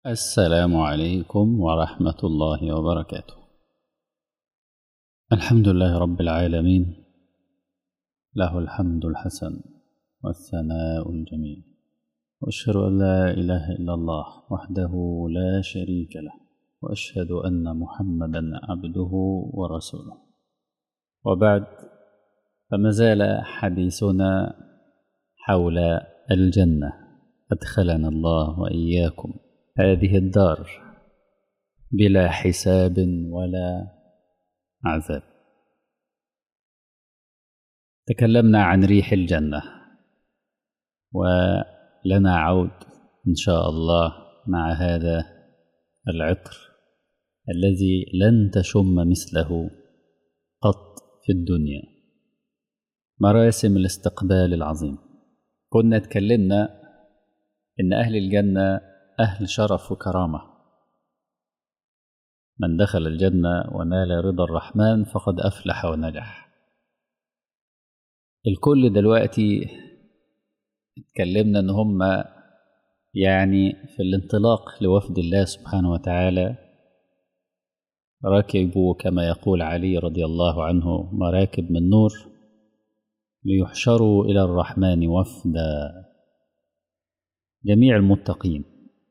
السلام عليكم ورحمة الله وبركاته الحمد لله رب العالمين له الحمد الحسن والثناء الجميل وأشهد أن لا إله إلا الله وحده لا شريك له وأشهد أن محمدا عبده ورسوله وبعد فما زال حديثنا حول الجنة أدخلنا الله وإياكم هذه الدار بلا حساب ولا عذاب تكلمنا عن ريح الجنة ولنا عود إن شاء الله مع هذا العطر الذي لن تشم مثله قط في الدنيا مراسم الاستقبال العظيم كنا اتكلمنا إن أهل الجنة أهل شرف وكرامة من دخل الجنة ونال رضا الرحمن فقد أفلح ونجح الكل دلوقتي اتكلمنا إن هم يعني في الانطلاق لوفد الله سبحانه وتعالى ركبوا كما يقول علي رضي الله عنه مراكب من نور ليحشروا إلى الرحمن وفدا جميع المتقين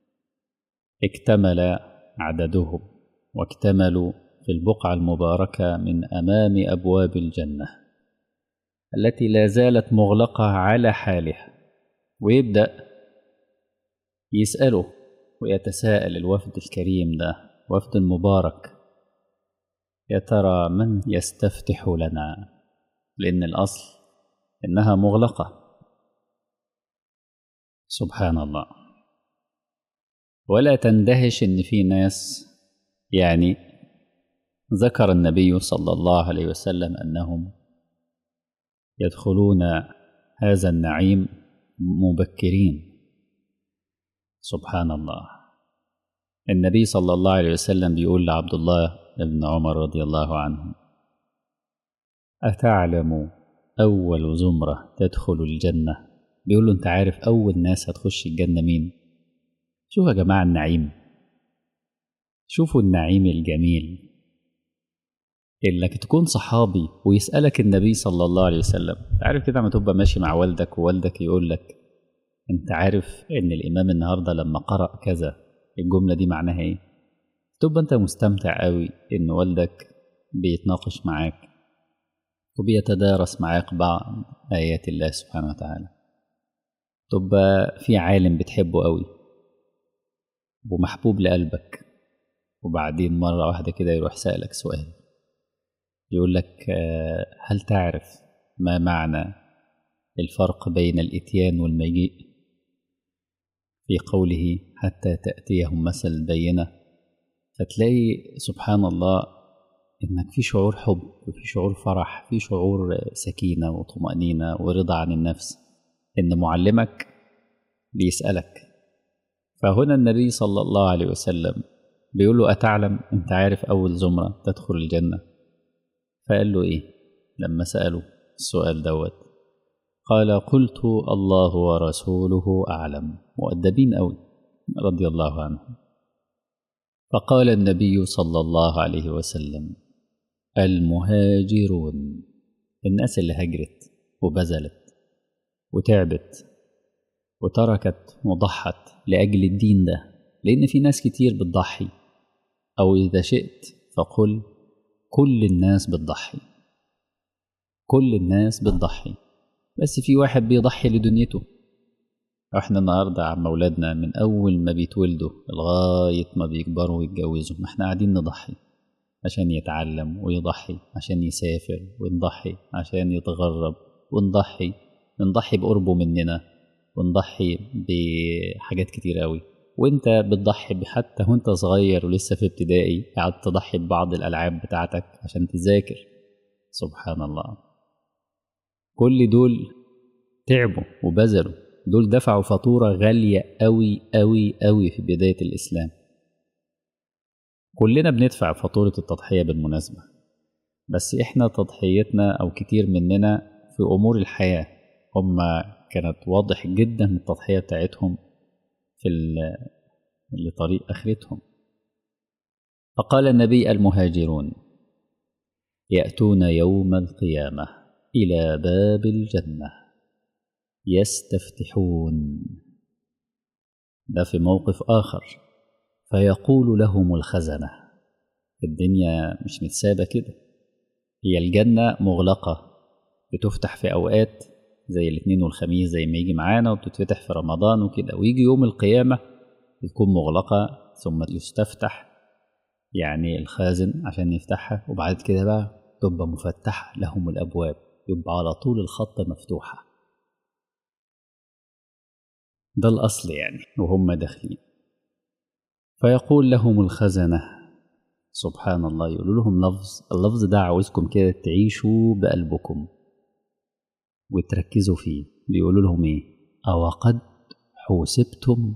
اكتمل عددهم واكتملوا في البقعة المباركة من أمام أبواب الجنة التي لا زالت مغلقة على حالها ويبدأ يسأله ويتساءل الوفد الكريم ده وفد المبارك يا ترى من يستفتح لنا لأن الأصل إنها مغلقة سبحان الله ولا تندهش ان في ناس يعني ذكر النبي صلى الله عليه وسلم انهم يدخلون هذا النعيم مبكرين سبحان الله النبي صلى الله عليه وسلم بيقول لعبد الله بن عمر رضي الله عنه أتعلم أول زمرة تدخل الجنة بيقول له أنت عارف أول ناس هتخش الجنة مين شوفوا يا جماعة النعيم شوفوا النعيم الجميل انك تكون صحابي ويسألك النبي صلى الله عليه وسلم عارف كده لما تبقى ماشي مع والدك ووالدك يقول لك انت عارف ان الامام النهارده لما قرأ كذا الجملة دي معناها ايه تبقى انت مستمتع قوي ان والدك بيتناقش معاك وبيتدارس معاك بعض آيات الله سبحانه وتعالى تبقى في عالم بتحبه قوي ومحبوب لقلبك وبعدين مرة واحدة كده يروح سألك سؤال يقول لك هل تعرف ما معنى الفرق بين الإتيان والمجيء في قوله حتى تأتيهم مثل البينة فتلاقي سبحان الله إنك في شعور حب وفي شعور فرح في شعور سكينة وطمأنينة ورضا عن النفس إن معلمك بيسألك فهنا النبي صلى الله عليه وسلم بيقول له أتعلم أنت عارف أول زمرة تدخل الجنة فقال له إيه لما سأله السؤال دوت قال قلت الله ورسوله أعلم مؤدبين أوي رضي الله عنه فقال النبي صلى الله عليه وسلم المهاجرون الناس اللي هجرت وبذلت وتعبت وتركت وضحت لأجل الدين ده لأن في ناس كتير بتضحي أو إذا شئت فقل كل الناس بتضحي كل الناس بتضحي بس في واحد بيضحي لدنيته احنا النهاردة عم أولادنا من أول ما بيتولدوا لغاية ما بيكبروا ويتجوزوا ما احنا قاعدين نضحي عشان يتعلم ويضحي عشان يسافر ونضحي عشان يتغرب ونضحي نضحي بقربه مننا ونضحي بحاجات كتير قوي وانت بتضحي حتى وانت صغير ولسه في ابتدائي قعدت تضحي ببعض الالعاب بتاعتك عشان تذاكر سبحان الله كل دول تعبوا وبذلوا دول دفعوا فاتورة غالية أوي أوي أوي في بداية الإسلام كلنا بندفع فاتورة التضحية بالمناسبة بس إحنا تضحيتنا أو كتير مننا في أمور الحياة هما كانت واضح جدا التضحية بتاعتهم في لطريق آخرتهم فقال النبي المهاجرون يأتون يوم القيامة إلى باب الجنة يستفتحون ده في موقف آخر فيقول لهم الخزنة الدنيا مش متسابة كده هي الجنة مغلقة بتفتح في أوقات زي الاثنين والخميس زي ما يجي معانا وبتتفتح في رمضان وكده ويجي يوم القيامة بتكون مغلقة ثم يستفتح يعني الخازن عشان يفتحها وبعد كده بقى تبقى مفتحة لهم الأبواب يبقى على طول الخط مفتوحة ده الأصل يعني وهم داخلين فيقول لهم الخزنة سبحان الله يقولوا لهم لفظ اللفظ ده عاوزكم كده تعيشوا بقلبكم وتركزوا فيه بيقولوا لهم ايه أو قد حوسبتم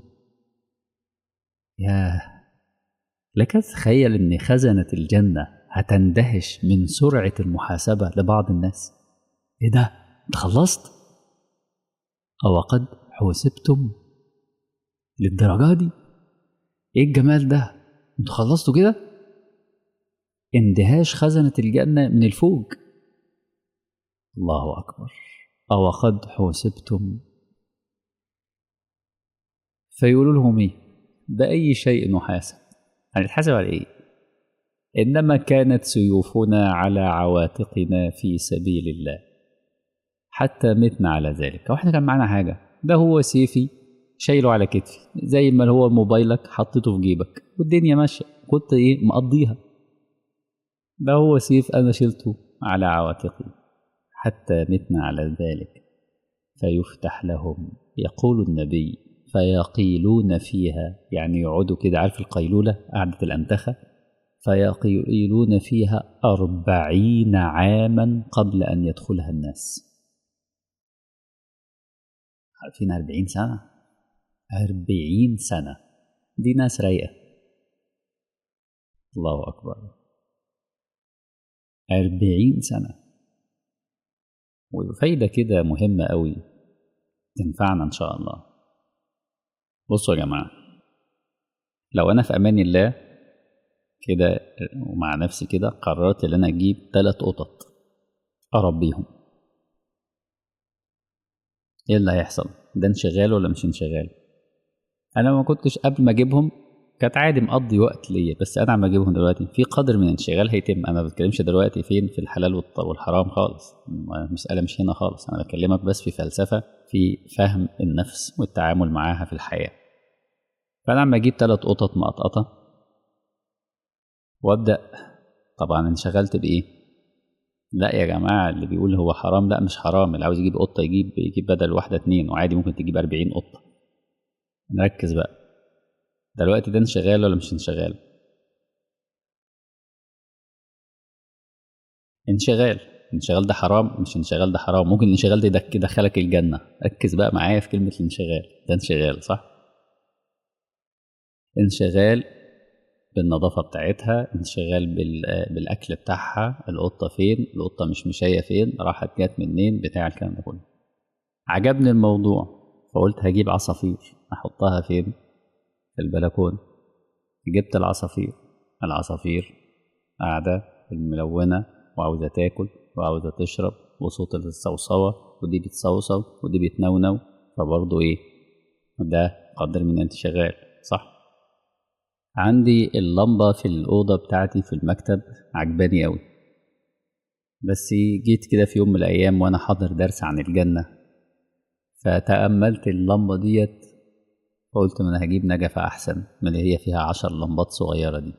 ياه لك تتخيل ان خزنة الجنة هتندهش من سرعة المحاسبة لبعض الناس ايه ده انت خلصت أو قد حوسبتم للدرجة دي ايه الجمال ده انتوا خلصتوا كده اندهاش خزنة الجنة من الفوق الله أكبر أو قد حوسبتم فيقولوا لهم ايه بأي شيء نحاسب هنتحاسب على ايه إنما كانت سيوفنا على عواتقنا في سبيل الله حتى متنا على ذلك واحنا كان معانا حاجة ده هو سيفي شايله على كتفي زي ما هو موبايلك حطيته في جيبك والدنيا ماشية كنت ايه مقضيها ده هو سيف أنا شلته على عواتقي حتى متنا على ذلك فيفتح لهم يقول النبي فيقيلون فيها يعني يقعدوا كده عارف القيلولة قعدة الأنتخة فيقيلون فيها أربعين عاما قبل أن يدخلها الناس عارفين أربعين سنة أربعين سنة دي ناس رايقة الله أكبر أربعين سنة وفايدة كده مهمة قوي تنفعنا إن شاء الله بصوا يا جماعة لو أنا في أمان الله كده ومع نفسي كده قررت إن أنا أجيب تلات قطط أربيهم إيه اللي هيحصل؟ ده انشغال ولا مش انشغال؟ أنا ما كنتش قبل ما أجيبهم كانت عادي مقضي وقت ليا بس أنا عم أجيبهم دلوقتي في قدر من الانشغال هيتم أنا ما بتكلمش دلوقتي فين في الحلال والحرام خالص المسألة مش هنا خالص أنا بكلمك بس في فلسفة في فهم النفس والتعامل معاها في الحياة فأنا عم أجيب تلات قطط مقطقطة وابدا طبعا انشغلت بايه لا يا جماعه اللي بيقول هو حرام لا مش حرام اللي عاوز يجيب قطه يجيب يجيب بدل واحده اتنين وعادي ممكن تجيب أربعين قطه نركز بقى دلوقتي ده انشغال ولا مش انشغال انشغال انشغال ده حرام مش انشغال ده حرام ممكن الانشغال ده يدخلك الجنه ركز بقى معايا في كلمه الانشغال ده انشغال صح انشغال بالنظافة بتاعتها انشغال بالأكل بتاعها القطة فين القطة مش مشاية فين راحت جت منين بتاع الكلام ده كله عجبني الموضوع فقلت هجيب عصافير أحطها فين في البلكون جبت العصافير العصافير قاعدة الملونة وعاوزة تاكل وعاوزة تشرب وصوت الصوصوة ودي بتصوصو ودي بتنونو فبرضه ايه ده قدر من انت شغال صح عندي اللمبة في الأوضة بتاعتي في المكتب عجباني أوي بس جيت كده في يوم من الأيام وأنا حاضر درس عن الجنة فتأملت اللمبة ديت قلت ما أنا هجيب نجفة أحسن من اللي هي فيها عشر لمبات صغيرة دي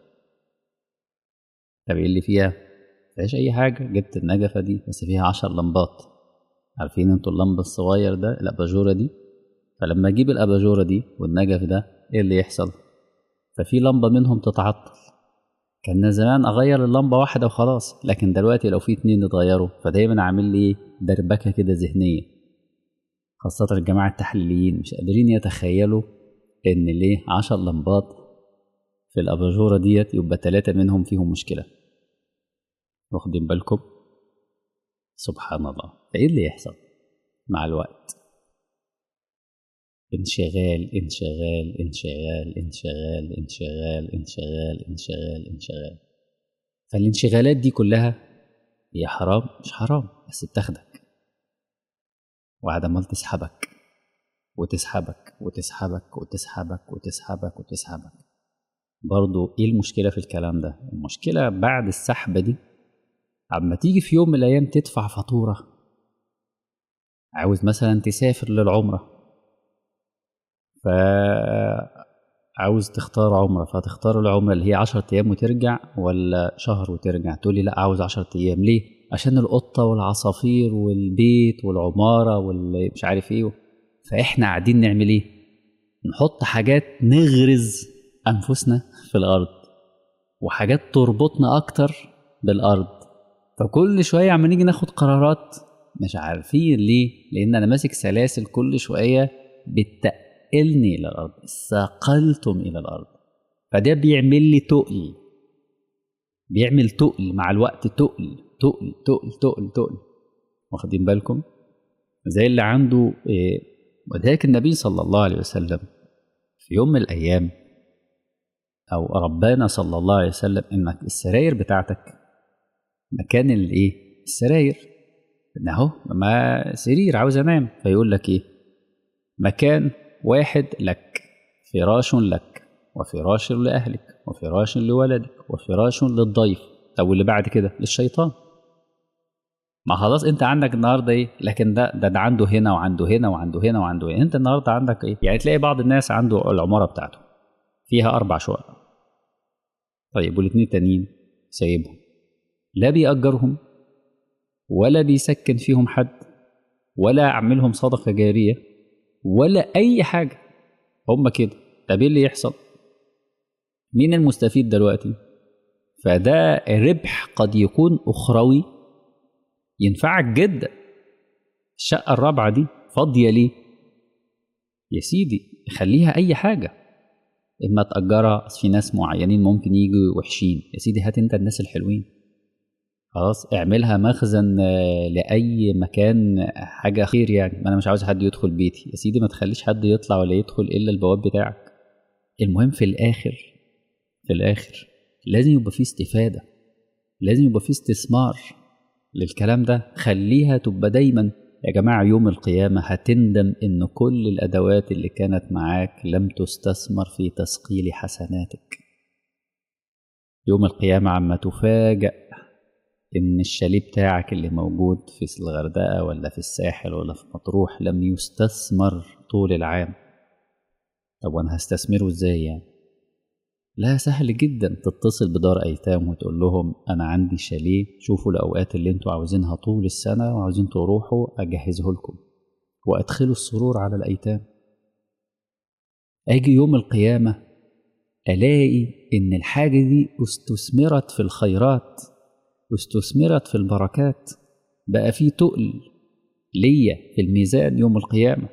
طب إيه اللي فيها؟ مفيهاش أي حاجة جبت النجفة دي بس فيها عشر لمبات عارفين انتوا اللمبة الصغير ده الأباجورة دي فلما أجيب الأباجورة دي والنجف ده إيه اللي يحصل؟ ففي لمبة منهم تتعطل كان زمان أغير اللمبة واحدة وخلاص لكن دلوقتي لو في اتنين اتغيروا فدايما عامل لي دربكة كده ذهنية خاصة الجماعة التحليليين مش قادرين يتخيلوا إن ليه عشر لمبات في الأباجورة ديت يبقى تلاتة منهم فيهم مشكلة واخدين بالكم سبحان الله فإيه اللي يحصل مع الوقت انشغال انشغال انشغال انشغال انشغال انشغال انشغال انشغال فالانشغالات دي كلها هي حرام مش حرام بس بتاخدك وعد عمال تسحبك وتسحبك وتسحبك وتسحبك وتسحبك وتسحبك برضو ايه المشكلة في الكلام ده المشكلة بعد السحبة دي عما تيجي في يوم من الأيام تدفع فاتورة عاوز مثلا تسافر للعمرة فعاوز تختار عمرة فتختار العمرة اللي هي عشرة أيام وترجع ولا شهر وترجع تقولي لا عاوز عشرة أيام ليه؟ عشان القطة والعصافير والبيت والعمارة والمش عارف ايه فاحنا قاعدين نعمل ايه؟ نحط حاجات نغرز أنفسنا في الأرض وحاجات تربطنا أكتر بالأرض فكل شوية عم نيجي ناخد قرارات مش عارفين ليه لأن أنا ماسك سلاسل كل شوية بتقلني إلى الأرض ثقلتم إلى الأرض فده بيعمل لي تقل بيعمل تقل مع الوقت تقل تقل تقل تقل تقل واخدين بالكم زي اللي عنده إيه وذلك النبي صلى الله عليه وسلم في يوم من الأيام أو ربنا صلى الله عليه وسلم إنك السراير بتاعتك مكان الإيه؟ السراير إن أهو ما سرير عاوز أنام فيقول لك إيه؟ مكان واحد لك فراش لك وفراش لأهلك وفراش لولدك وفراش للضيف طب واللي بعد كده للشيطان ما خلاص انت عندك النهارده ايه لكن ده ده, ده عنده هنا وعنده هنا وعنده هنا وعنده هنا انت النهارده عندك ايه يعني تلاقي بعض الناس عنده العماره بتاعته فيها اربع شقق طيب والاثنين التانيين سايبهم لا بيأجرهم ولا بيسكن فيهم حد ولا أعملهم صدقة جارية ولا أي حاجة هم كده طب إيه اللي يحصل؟ مين المستفيد دلوقتي؟ فده ربح قد يكون أخروي ينفعك جدا الشقة الرابعة دي فاضية ليه؟ يا سيدي خليها أي حاجة اما تأجرها في ناس معينين ممكن يجوا وحشين يا سيدي هات انت الناس الحلوين خلاص اعملها مخزن لأي مكان حاجة خير يعني ما أنا مش عاوز حد يدخل بيتي يا سيدي ما تخليش حد يطلع ولا يدخل إلا البواب بتاعك المهم في الآخر في الآخر لازم يبقى فيه استفادة لازم يبقى فيه استثمار للكلام ده خليها تبقى دايما يا جماعة يوم القيامة هتندم إن كل الأدوات اللي كانت معاك لم تستثمر في تثقيل حسناتك يوم القيامة عما تفاجأ إن الشاليه بتاعك اللي موجود في الغردقة ولا في الساحل ولا في مطروح لم يستثمر طول العام طب وأنا هستثمره إزاي يعني؟ لا سهل جدا تتصل بدار أيتام وتقول لهم أنا عندي شاليه شوفوا الأوقات اللي انتوا عاوزينها طول السنة وعاوزين تروحوا أجهزه لكم وأدخلوا السرور على الأيتام أجي يوم القيامة ألاقي إن الحاجة دي استثمرت في الخيرات واستثمرت في البركات بقى في تقل ليا في الميزان يوم القيامة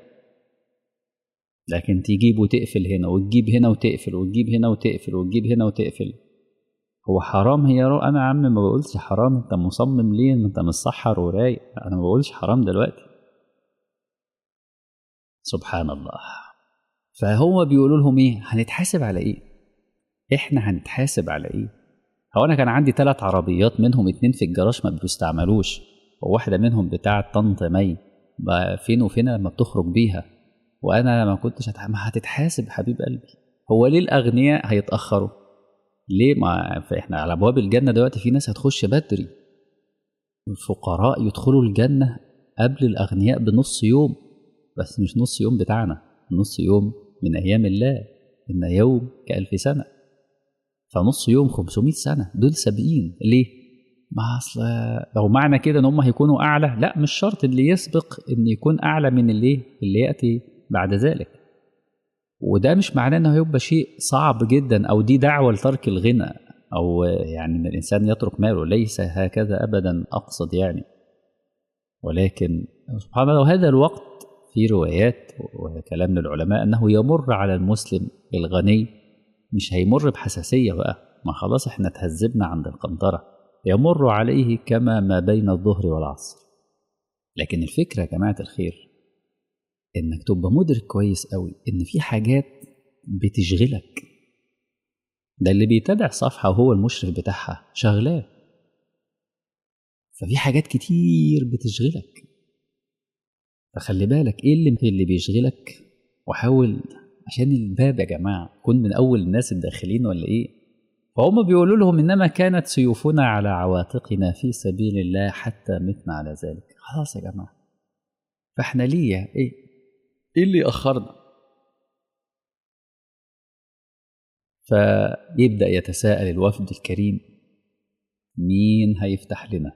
لكن تجيب وتقفل هنا وتجيب هنا وتقفل وتجيب هنا وتقفل وتجيب هنا وتقفل هو حرام هي رو انا يا عم ما بقولش حرام انت مصمم ليه انت متسحر ورايق انا ما بقولش حرام دلوقتي سبحان الله فهو بيقولوا لهم ايه هنتحاسب على ايه احنا هنتحاسب على ايه هو انا كان عندي ثلاث عربيات منهم اتنين في الجراج ما بيستعملوش وواحده منهم بتاعه طنط مي بقى فين وفين لما بتخرج بيها وانا ما كنتش هتح... ما هتتحاسب حبيب قلبي هو ليه الاغنياء هيتاخروا ليه ما فاحنا على ابواب الجنه دلوقتي في ناس هتخش بدري الفقراء يدخلوا الجنه قبل الاغنياء بنص يوم بس مش نص يوم بتاعنا نص يوم من ايام الله ان يوم كالف سنه فنص يوم 500 سنه دول سابقين ليه ما اصل لو معنى كده ان هم هيكونوا اعلى لا مش شرط اللي يسبق ان يكون اعلى من اللي اللي ياتي بعد ذلك وده مش معناه انه هيبقى شيء صعب جدا او دي دعوه لترك الغنى او يعني ان الانسان يترك ماله ليس هكذا ابدا اقصد يعني ولكن سبحان الله وهذا الوقت في روايات وكلام للعلماء انه يمر على المسلم الغني مش هيمر بحساسيه بقى ما خلاص احنا تهذبنا عند القنطره يمر عليه كما ما بين الظهر والعصر لكن الفكره يا جماعه الخير انك تبقى مدرك كويس قوي ان في حاجات بتشغلك ده اللي بيتابع صفحة وهو المشرف بتاعها شغلاه ففي حاجات كتير بتشغلك فخلي بالك ايه اللي اللي بيشغلك وحاول عشان الباب يا جماعة كن من أول الناس الداخلين ولا إيه فهم بيقولوا لهم إنما كانت سيوفنا على عواتقنا في سبيل الله حتى متنا على ذلك خلاص يا جماعة فإحنا ليه إيه إيه اللي أخرنا فيبدأ يتساءل الوفد الكريم مين هيفتح لنا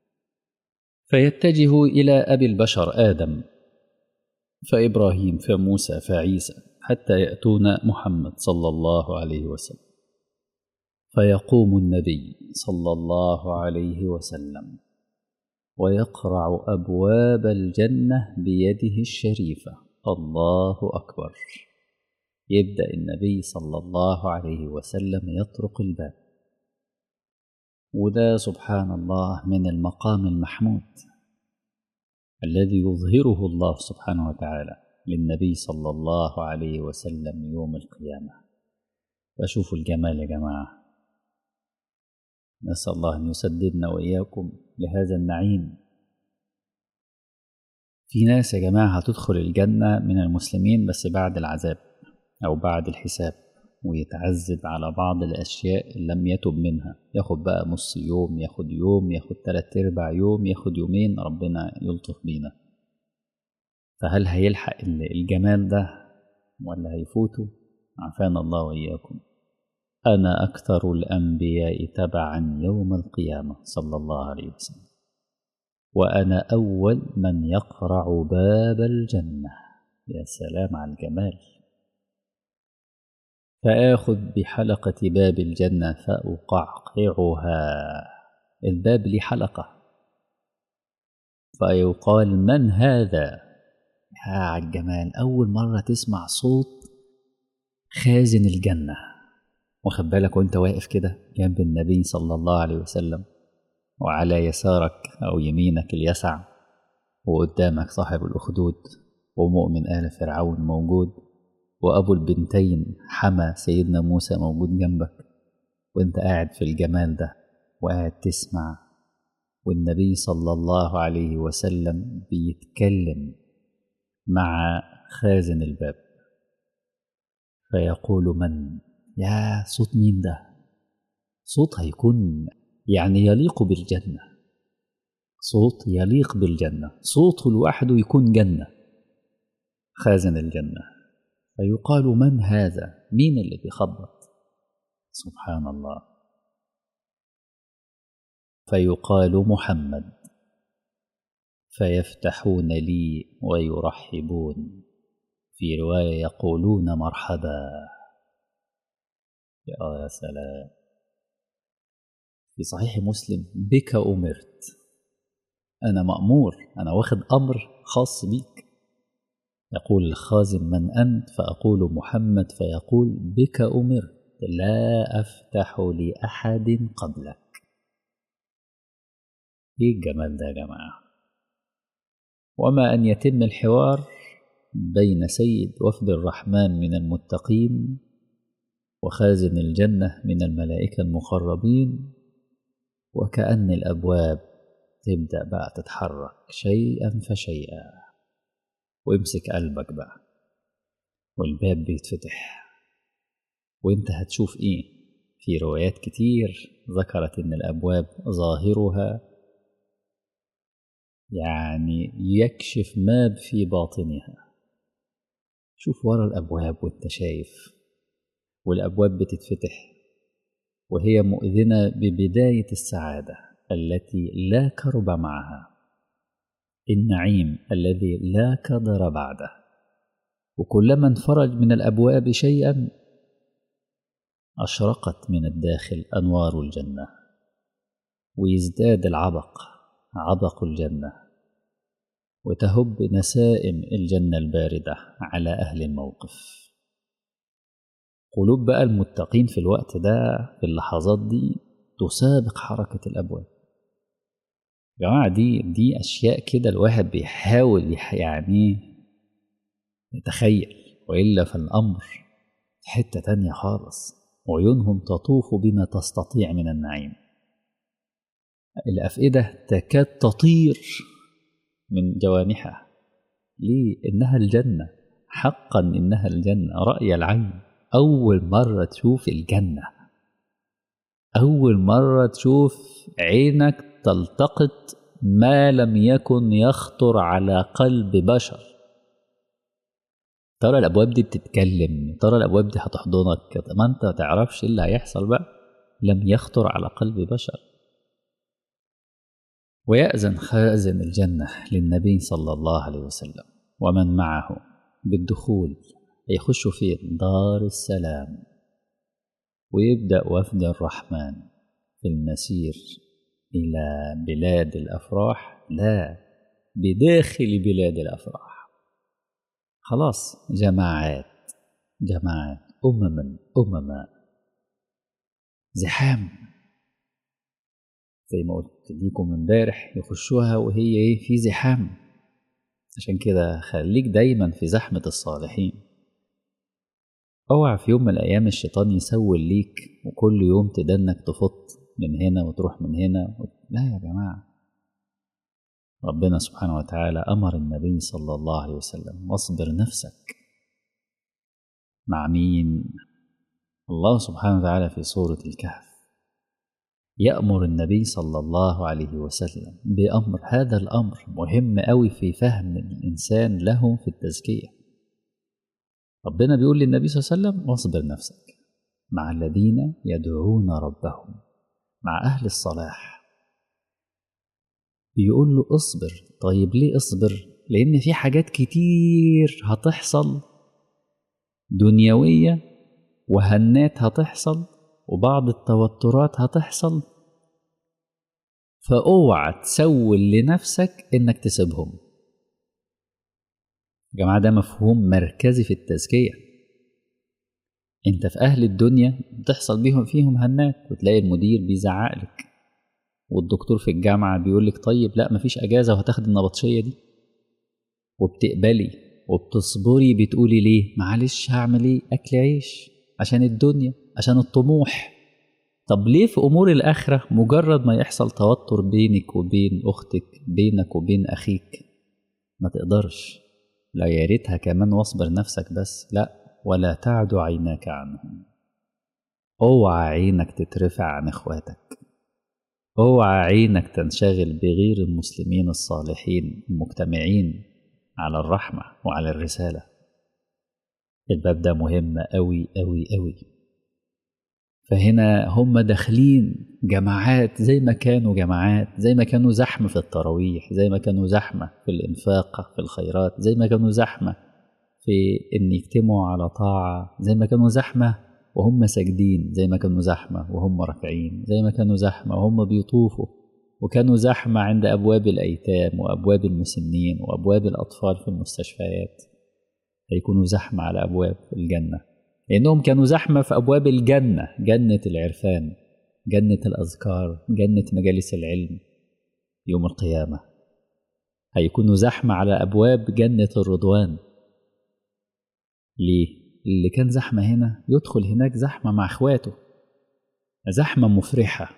فيتجه إلى أبي البشر آدم فإبراهيم فموسى فعيسى حتى يأتون محمد صلى الله عليه وسلم فيقوم النبي صلى الله عليه وسلم ويقرع أبواب الجنة بيده الشريفة الله أكبر يبدأ النبي صلى الله عليه وسلم يطرق الباب وده سبحان الله من المقام المحمود الذي يظهره الله سبحانه وتعالى للنبي صلى الله عليه وسلم يوم القيامة فشوفوا الجمال يا جماعة نسأل الله أن يسددنا وإياكم لهذا النعيم في ناس يا جماعة هتدخل الجنة من المسلمين بس بعد العذاب أو بعد الحساب ويتعذب على بعض الأشياء اللي لم يتب منها ياخد بقى نص يوم ياخد يوم ياخد تلات أرباع يوم ياخد يومين ربنا يلطف بينا فهل هيلحق الجمال ده ولا هيفوته عافانا الله وإياكم أنا أكثر الأنبياء تبعا يوم القيامة صلى الله عليه وسلم وأنا أول من يقرع باب الجنة يا سلام على الجمال فآخذ بحلقة باب الجنة فأقعقعها الباب لي حلقة فيقال من هذا يا على الجمال أول مرة تسمع صوت خازن الجنة واخد بالك وانت واقف كده جنب النبي صلى الله عليه وسلم وعلى يسارك أو يمينك اليسع وقدامك صاحب الأخدود ومؤمن آل فرعون موجود وأبو البنتين حما سيدنا موسى موجود جنبك وانت قاعد في الجمال ده وقاعد تسمع والنبي صلى الله عليه وسلم بيتكلم مع خازن الباب فيقول من يا صوت مين ده صوت هيكون يعني يليق بالجنة صوت يليق بالجنة صوته لوحده يكون جنة خازن الجنة فيقال من هذا مين اللي بيخبط سبحان الله فيقال محمد فيفتحون لي ويرحبون في رواية يقولون مرحبا يا سلام في صحيح مسلم بك أمرت أنا مأمور أنا واخد أمر خاص بيك يقول الخازن من أنت فأقول محمد فيقول بك أمرت لا أفتح لأحد قبلك إيه الجمال ده يا جماعة وما أن يتم الحوار بين سيد وفد الرحمن من المتقين وخازن الجنة من الملائكة المقربين وكأن الأبواب تبدأ بقى تتحرك شيئا فشيئا وامسك قلبك بقى والباب بيتفتح وانت هتشوف ايه في روايات كتير ذكرت ان الابواب ظاهرها يعني يكشف ما في باطنها شوف ورا الابواب وانت شايف والابواب بتتفتح وهي مؤذنه ببدايه السعاده التي لا كرب معها النعيم الذي لا كدر بعده وكلما انفرج من الابواب شيئا اشرقت من الداخل انوار الجنه ويزداد العبق عبق الجنه وتهب نسائم الجنه البارده على اهل الموقف قلوب بقى المتقين في الوقت ده في اللحظات دي تسابق حركه الابواب يا جماعه دي دي اشياء كده الواحد بيحاول يعني تخيل وإلا فالأمر في حتة تانية خالص عيونهم تطوف بما تستطيع من النعيم الأفئدة تكاد تطير من جوانحها ليه؟ إنها الجنة حقا إنها الجنة رأي العين أول مرة تشوف الجنة أول مرة تشوف عينك تلتقط ما لم يكن يخطر على قلب بشر ترى الأبواب دي بتتكلم ترى الأبواب دي هتحضنك ما أنت تعرفش إيه اللي هيحصل بقى لم يخطر على قلب بشر ويأذن خازن الجنة للنبي صلى الله عليه وسلم ومن معه بالدخول يخش في دار السلام ويبدأ وفد الرحمن في المسير إلى بلاد الأفراح لا بداخل بلاد الأفراح خلاص جماعات جماعات أمما أمما زحام زي ما قلت ليكم امبارح يخشوها وهي ايه في زحام عشان كده خليك دايما في زحمة الصالحين اوعى في يوم من الايام الشيطان يسول ليك وكل يوم تدنك تفط من هنا وتروح من هنا و... لا يا جماعة ربنا سبحانه وتعالى أمر النبي صلى الله عليه وسلم واصبر نفسك مع مين الله سبحانه وتعالى في سورة الكهف يأمر النبي صلى الله عليه وسلم بأمر هذا الأمر مهم أوي في فهم الإنسان له في التزكية ربنا بيقول للنبي صلى الله عليه وسلم واصبر نفسك مع الذين يدعون ربهم مع أهل الصلاح بيقول له اصبر طيب ليه اصبر لأن في حاجات كتير هتحصل دنيوية وهنات هتحصل وبعض التوترات هتحصل فاوعى تسول لنفسك انك تسيبهم يا جماعه ده مفهوم مركزي في التزكيه انت في اهل الدنيا بتحصل بيهم فيهم هنات وتلاقي المدير بيزعق لك والدكتور في الجامعه بيقول لك طيب لا مفيش اجازه وهتاخد النبطشيه دي وبتقبلي وبتصبري بتقولي ليه معلش هعمل ايه اكل عيش عشان الدنيا عشان الطموح طب ليه في امور الاخره مجرد ما يحصل توتر بينك وبين اختك بينك وبين اخيك ما تقدرش لا يا ريتها كمان واصبر نفسك بس لا ولا تعد عيناك عنهم اوعى عينك تترفع عن اخواتك اوعى عينك تنشغل بغير المسلمين الصالحين المجتمعين على الرحمه وعلى الرساله الباب ده مهم أوي أوي أوي فهنا هم داخلين جماعات زي ما كانوا جماعات زي ما كانوا زحمة في التراويح زي ما كانوا زحمة في الإنفاق في الخيرات زي ما كانوا زحمة في إن يجتمعوا على طاعة زي ما كانوا زحمة وهم ساجدين زي ما كانوا زحمة وهم راكعين زي ما كانوا زحمة وهم بيطوفوا وكانوا زحمة عند أبواب الأيتام وأبواب المسنين وأبواب الأطفال في المستشفيات هيكونوا زحمة على أبواب الجنة لأنهم كانوا زحمة في أبواب الجنة جنة العرفان جنة الأذكار جنة مجالس العلم يوم القيامة هيكونوا زحمة على أبواب جنة الرضوان ليه؟ اللي كان زحمة هنا يدخل هناك زحمة مع إخواته زحمة مفرحة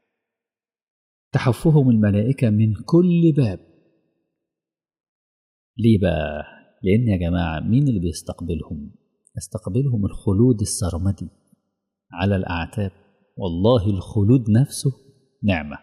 تحفهم الملائكة من كل باب ليه بقى؟ لأن يا جماعة مين اللي بيستقبلهم؟ يستقبلهم الخلود السرمدي على الأعتاب والله الخلود نفسه نعمة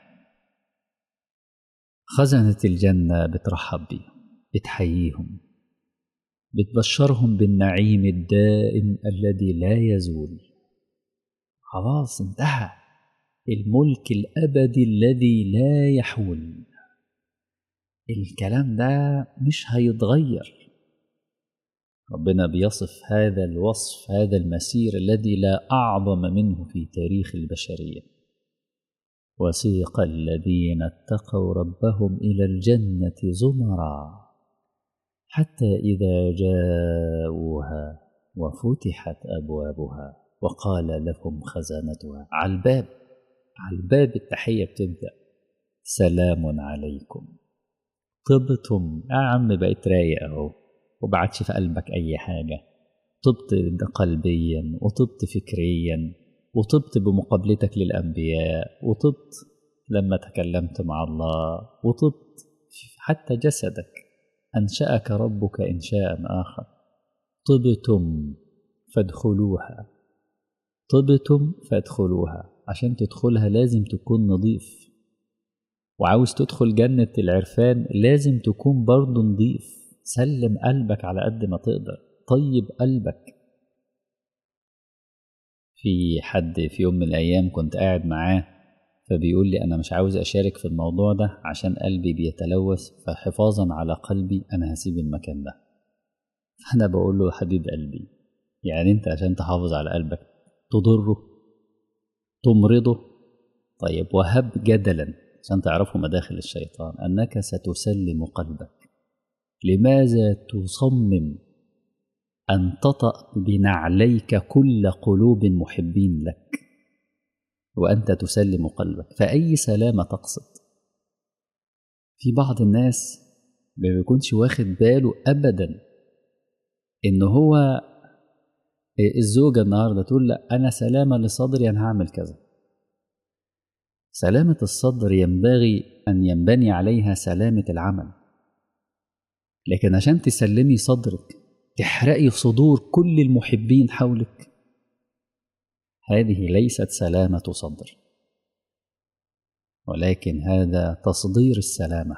خزنة الجنة بترحب بيهم بتحييهم بتبشرهم بالنعيم الدائم الذي لا يزول خلاص انتهى الملك الأبدي الذي لا يحول الكلام ده مش هيتغير ربنا بيصف هذا الوصف هذا المسير الذي لا أعظم منه في تاريخ البشرية وسيق الذين اتقوا ربهم إلى الجنة زمرا حتى إذا جاءوها وفتحت أبوابها وقال لهم خزانتها على الباب على الباب التحية بتبدأ سلام عليكم طبتم يا عم بقيت رايق أهو وبعدش في قلبك أي حاجة طبت قلبيا وطبت فكريا وطبت بمقابلتك للأنبياء وطبت لما تكلمت مع الله وطبت حتى جسدك أنشأك ربك إنشاء آخر طبتم فادخلوها طبتم فادخلوها عشان تدخلها لازم تكون نظيف وعاوز تدخل جنة العرفان لازم تكون برضه نظيف سلم قلبك على قد ما تقدر طيب قلبك في حد في يوم من الأيام كنت قاعد معاه فبيقول لي أنا مش عاوز أشارك في الموضوع ده عشان قلبي بيتلوث فحفاظا على قلبي أنا هسيب المكان ده أنا بقول له حبيب قلبي يعني أنت عشان تحافظ على قلبك تضره تمرضه طيب وهب جدلا عشان تعرفوا مداخل الشيطان أنك ستسلم قلبك لماذا تصمم أن تطأ بنعليك كل قلوب محبين لك وأنت تسلم قلبك فأي سلامة تقصد في بعض الناس ما بيكونش واخد باله أبدا إن هو الزوجة النهاردة تقول لا أنا سلامة لصدري أنا هعمل كذا سلامة الصدر ينبغي أن ينبني عليها سلامة العمل لكن عشان تسلمي صدرك تحرقي صدور كل المحبين حولك هذه ليست سلامة صدر ولكن هذا تصدير السلامة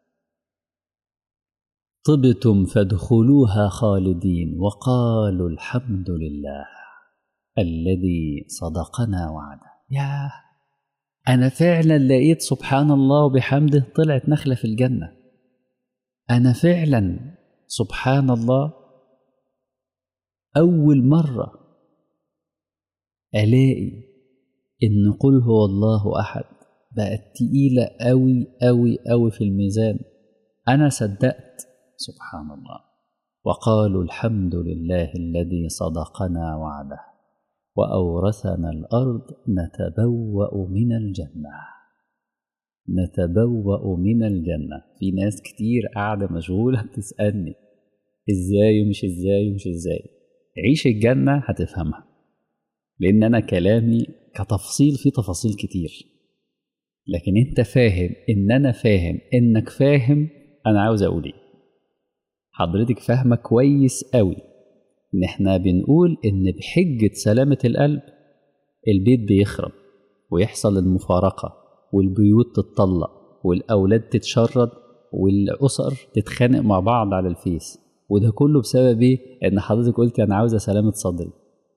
طبتم فادخلوها خالدين وقالوا الحمد لله الذي صدقنا وعده يا أنا فعلا لقيت سبحان الله وبحمده طلعت نخلة في الجنة أنا فعلا سبحان الله أول مرة ألاقي إن قل هو الله أحد بقت تقيلة أوي أوي أوي في الميزان أنا صدقت سبحان الله وقالوا الحمد لله الذي صدقنا وعده وأورثنا الأرض نتبوأ من الجنة نتبوأ من الجنة في ناس كتير قاعدة مشغولة بتسألني إزاي ومش إزاي ومش إزاي عيش الجنة هتفهمها لأن أنا كلامي كتفصيل في تفاصيل كتير لكن أنت فاهم إن أنا فاهم إنك فاهم أنا عاوز أقول إيه حضرتك فاهمة كويس قوي إن إحنا بنقول إن بحجة سلامة القلب البيت بيخرب ويحصل المفارقة والبيوت تتطلق والأولاد تتشرد والأسر تتخانق مع بعض على الفيس وده كله بسبب إيه؟ إن حضرتك قلتي أنا عاوزة سلامة صدري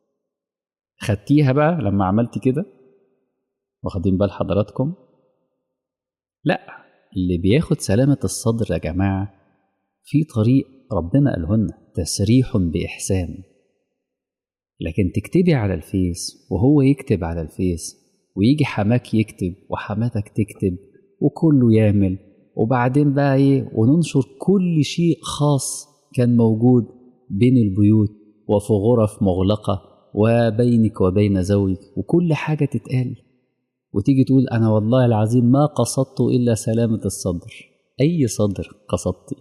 خدتيها بقى لما عملتي كده واخدين بال حضراتكم لا اللي بياخد سلامة الصدر يا جماعة في طريق ربنا قالهن تسريح بإحسان لكن تكتبي على الفيس وهو يكتب على الفيس ويجي حماك يكتب وحماتك تكتب وكله يعمل وبعدين بقى ايه وننشر كل شيء خاص كان موجود بين البيوت وفي غرف مغلقة وبينك وبين زوجك وكل حاجة تتقال وتيجي تقول أنا والله العظيم ما قصدت إلا سلامة الصدر أي صدر قصدتي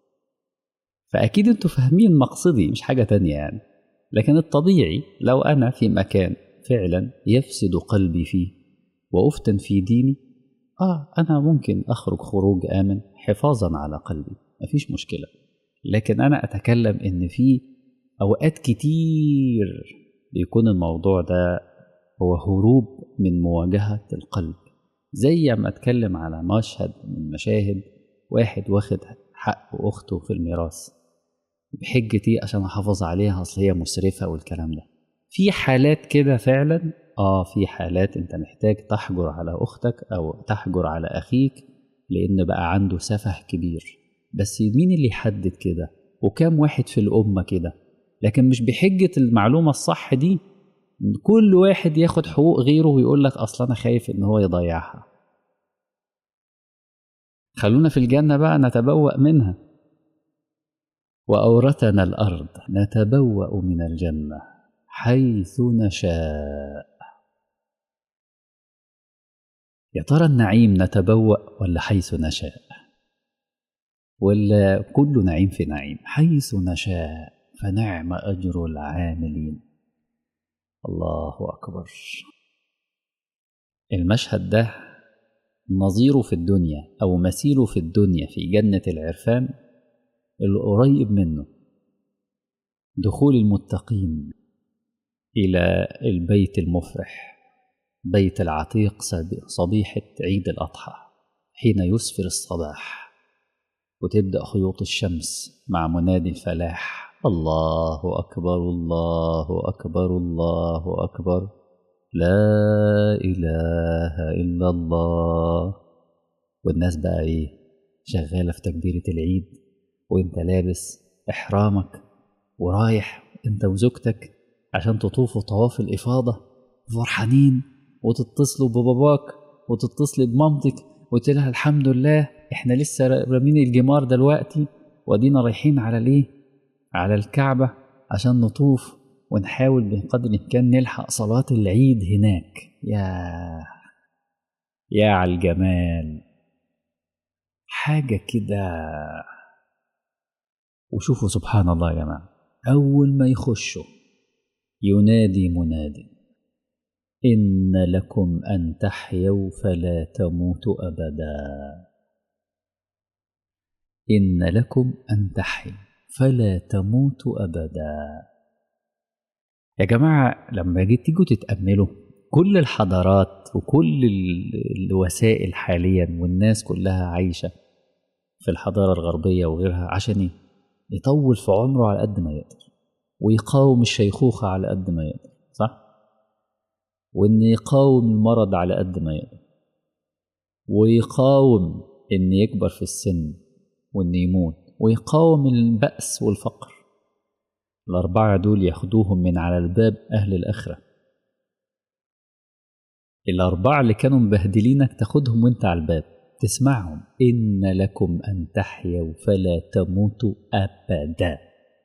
فأكيد أنتوا فاهمين مقصدي مش حاجة تانية يعني لكن الطبيعي لو أنا في مكان فعلا يفسد قلبي فيه وأفتن في ديني آه أنا ممكن أخرج خروج آمن حفاظا على قلبي مفيش مشكلة لكن أنا أتكلم إن في أوقات كتير بيكون الموضوع ده هو هروب من مواجهة القلب زي ما أتكلم على مشهد من مشاهد واحد واخد حق أخته في الميراث بحجة إيه عشان أحافظ عليها أصل هي مسرفة والكلام ده في حالات كده فعلا آه في حالات أنت محتاج تحجر على أختك أو تحجر على أخيك لأن بقى عنده سفه كبير بس مين اللي يحدد كده وكام واحد في الأمة كده لكن مش بحجة المعلومة الصح دي كل واحد ياخد حقوق غيره ويقول لك أصل أنا خايف إن هو يضيعها خلونا في الجنة بقى نتبوأ منها وأورثنا الأرض نتبوأ من الجنة حيث نشاء يا ترى النعيم نتبوأ ولا حيث نشاء والكل نعيم في نعيم حيث نشاء فنعم أجر العاملين الله أكبر المشهد ده نظيره في الدنيا أو مثيله في الدنيا في جنة العرفان القريب منه دخول المتقين إلى البيت المفرح بيت العتيق صبيحة عيد الأضحى حين يسفر الصباح وتبدأ خيوط الشمس مع منادي الفلاح الله أكبر الله أكبر الله أكبر لا إله إلا الله والناس بقى إيه شغالة في تكبيرة العيد وإنت لابس إحرامك ورايح أنت وزوجتك عشان تطوفوا طواف الإفاضة فرحانين وتتصلوا بباباك وتتصلي بمامتك وتقول لها الحمد لله احنا لسه رامين الجمار دلوقتي ودينا رايحين على ليه على الكعبة عشان نطوف ونحاول بقدر الإمكان نلحق صلاة العيد هناك يا يا على الجمال حاجة كده وشوفوا سبحان الله يا جماعة أول ما يخشوا ينادي منادي إن لكم أن تحيوا فلا تموتوا أبدا إن لكم أن تحيوا فلا تموتوا أبدا يا جماعة لما جيت تيجوا تتأملوا كل الحضارات وكل الوسائل حاليا والناس كلها عايشة في الحضارة الغربية وغيرها عشان ايه؟ يطول في عمره على قد ما يقدر ويقاوم الشيخوخة على قد ما يقدر صح؟ وإن يقاوم المرض على قد ما يقدر ويقاوم إن يكبر في السن وإن يموت ويقاوم البأس والفقر الأربعة دول ياخدوهم من على الباب أهل الآخرة الأربعة اللي كانوا مبهدلينك تاخدهم وانت على الباب تسمعهم إن لكم أن تحيوا فلا تموتوا أبدا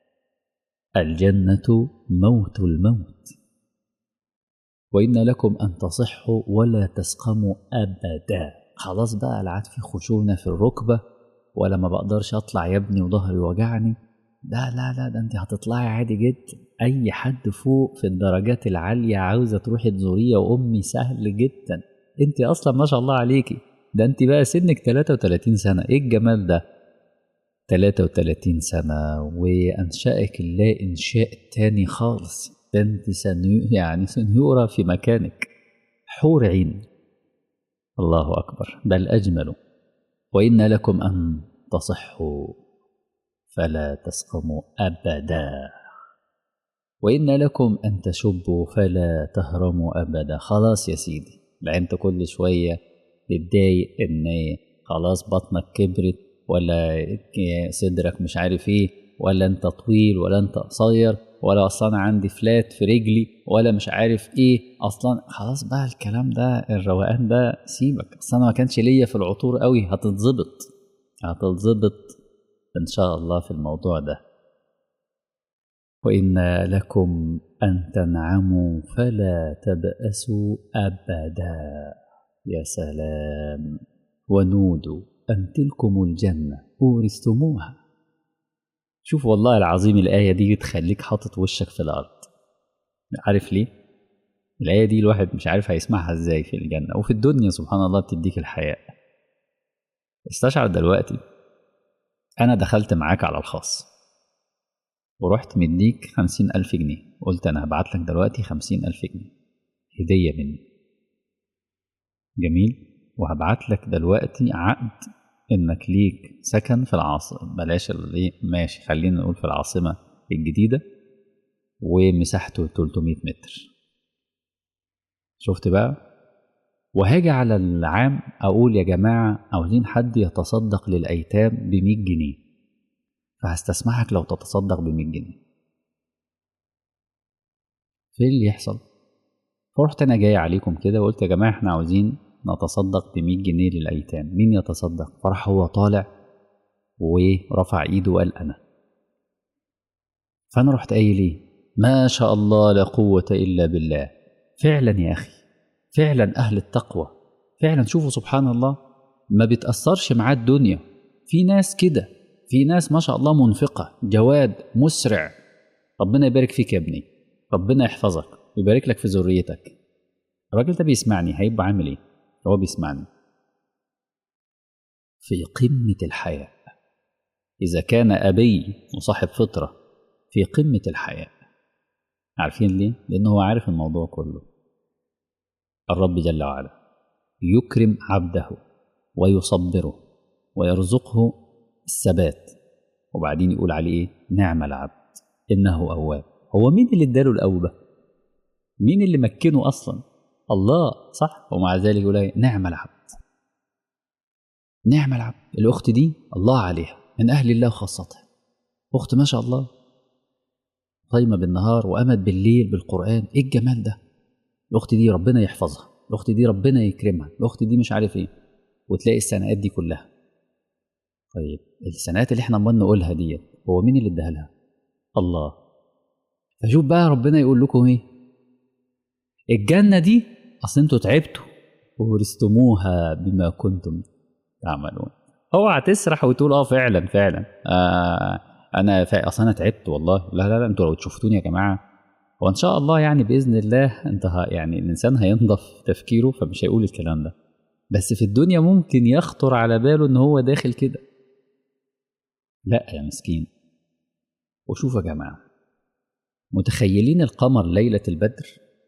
الجنة موت الموت وإن لكم أن تصحوا ولا تسقموا أبدا خلاص بقى لا عاد في خشونة في الركبة ولا ما بقدرش أطلع يا ابني وظهري وجعني لا لا لا ده انت هتطلعي عادي جدا اي حد فوق في الدرجات العاليه عاوزه تروحي تزوريه وامي سهل جدا انت اصلا ما شاء الله عليكي ده انت بقى سنك 33 سنه ايه الجمال ده 33 سنه وانشأك الله انشاء تاني خالص ده انت سنيو يعني سنيوره في مكانك حور عين الله اكبر بل اجمل وان لكم ان تصحوا فلا تسقموا ابدا وان لكم ان تشبوا فلا تهرموا ابدا خلاص يا سيدي لا انت كل شويه تتضايق ان خلاص بطنك كبرت ولا صدرك مش عارف ايه ولا انت طويل ولا انت قصير ولا اصلا انا عندي فلات في رجلي ولا مش عارف ايه اصلا خلاص بقى الكلام ده الروقان ده سيبك اصلا ما كانش ليا في العطور قوي هتتظبط هتتظبط إن شاء الله في الموضوع ده وإن لكم أن تنعموا فلا تبأسوا أبدا يا سلام ونودوا أن تلكم الجنة أورثتموها شوف والله العظيم الآية دي تخليك حاطط وشك في الأرض عارف ليه؟ الآية دي الواحد مش عارف هيسمعها ازاي في الجنة وفي الدنيا سبحان الله بتديك الحياة استشعر دلوقتي أنا دخلت معاك على الخاص ورحت مديك خمسين ألف جنيه قلت أنا هبعت لك دلوقتي خمسين ألف جنيه هدية مني جميل وهبعت لك دلوقتي عقد إنك ليك سكن في العاصمة بلاش اللي ماشي خلينا نقول في العاصمة الجديدة ومساحته 300 متر شفت بقى وهاجي على العام اقول يا جماعه عاوزين حد يتصدق للايتام ب 100 جنيه فهستسمحك لو تتصدق ب 100 جنيه في اللي يحصل فرحت انا جاي عليكم كده وقلت يا جماعه احنا عاوزين نتصدق ب 100 جنيه للايتام مين يتصدق فراح هو طالع ورفع ايده وقال انا فانا رحت قايل ايه ما شاء الله لا قوه الا بالله فعلا يا اخي فعلا اهل التقوى فعلا شوفوا سبحان الله ما بتاثرش معاه الدنيا في ناس كده في ناس ما شاء الله منفقة جواد مسرع ربنا يبارك فيك يا ابني ربنا يحفظك ويبارك لك في ذريتك الراجل ده بيسمعني هيبقى عامل ايه هو بيسمعني في قمة الحياء إذا كان أبي وصاحب فطرة في قمة الحياء عارفين ليه؟ لأنه هو عارف الموضوع كله الرب جل وعلا يكرم عبده ويصبره ويرزقه الثبات وبعدين يقول عليه ايه نعم العبد انه اواب هو مين اللي اداله الاوبه مين اللي مكنه اصلا الله صح ومع ذلك يقول ايه نعم العبد نعم العبد الاخت دي الله عليها من اهل الله خاصته اخت ما شاء الله صايمه بالنهار وقامت بالليل بالقران ايه الجمال ده الاخت دي ربنا يحفظها الاخت دي ربنا يكرمها الاخت دي مش عارف ايه وتلاقي السنوات دي كلها طيب السنوات اللي احنا عمال نقولها ديت هو مين اللي اداها لها الله فشوف بقى ربنا يقول لكم ايه الجنه دي اصل انتوا تعبتوا ورثتموها بما كنتم تعملون اوعى تسرح وتقول اه فعلا فعلا آه انا فا... اصل انا تعبت والله لا لا لا انتوا لو تشوفتوني يا جماعه وان شاء الله يعني باذن الله انت ه... يعني الانسان هينضف تفكيره فمش هيقول الكلام ده بس في الدنيا ممكن يخطر على باله ان هو داخل كده لا يا مسكين وشوفوا يا جماعه متخيلين القمر ليله البدر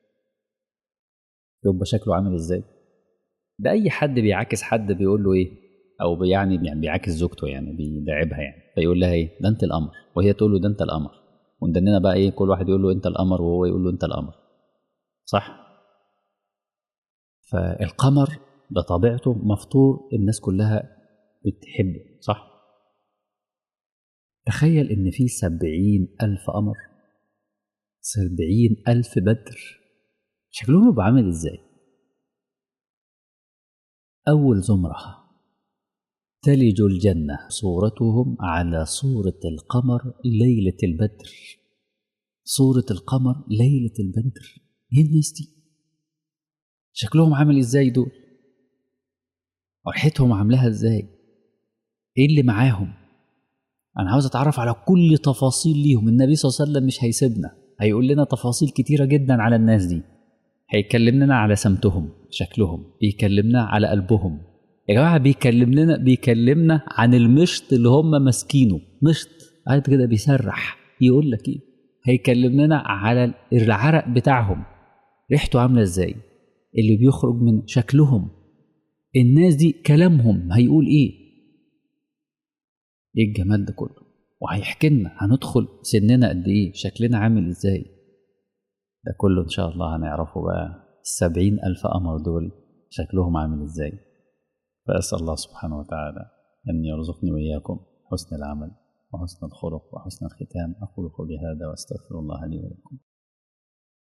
يبقى شكله عامل ازاي ده اي حد بيعاكس حد بيقول له ايه او يعني يعني بيعاكس زوجته يعني بيداعبها يعني فيقول لها ايه ده انت القمر وهي تقول له ده انت القمر وندننا بقى ايه كل واحد يقول له انت القمر وهو يقول له انت القمر صح فالقمر بطبيعته مفطور الناس كلها بتحبه صح تخيل ان في سبعين الف قمر سبعين الف بدر شكلهم يبقى عامل ازاي اول زمره تلج الجنة صورتهم على صورة القمر ليلة البدر صورة القمر ليلة البدر ايه الناس دي شكلهم عامل ازاي دول فرحتهم عاملاها ازاي ايه اللي معاهم انا عاوز اتعرف على كل تفاصيل ليهم النبي صلى الله عليه وسلم مش هيسيبنا هيقول لنا تفاصيل كتيرة جدا على الناس دي هيكلمنا على سمتهم شكلهم بيكلمنا على قلبهم يا جماعه بيكلم لنا بيكلمنا عن المشط اللي هم ماسكينه مشط قاعد كده بيسرح يقول لك ايه هيكلم لنا على العرق بتاعهم ريحته عامله ازاي اللي بيخرج من شكلهم الناس دي كلامهم هيقول ايه ايه الجمال ده كله وهيحكي لنا هندخل سننا قد ايه شكلنا عامل ازاي ده كله ان شاء الله هنعرفه بقى السبعين الف قمر دول شكلهم عامل ازاي فأسأل الله سبحانه وتعالى أن يرزقني وإياكم حسن العمل وحسن الخلق وحسن الختام أقول قولي هذا وأستغفر الله لي ولكم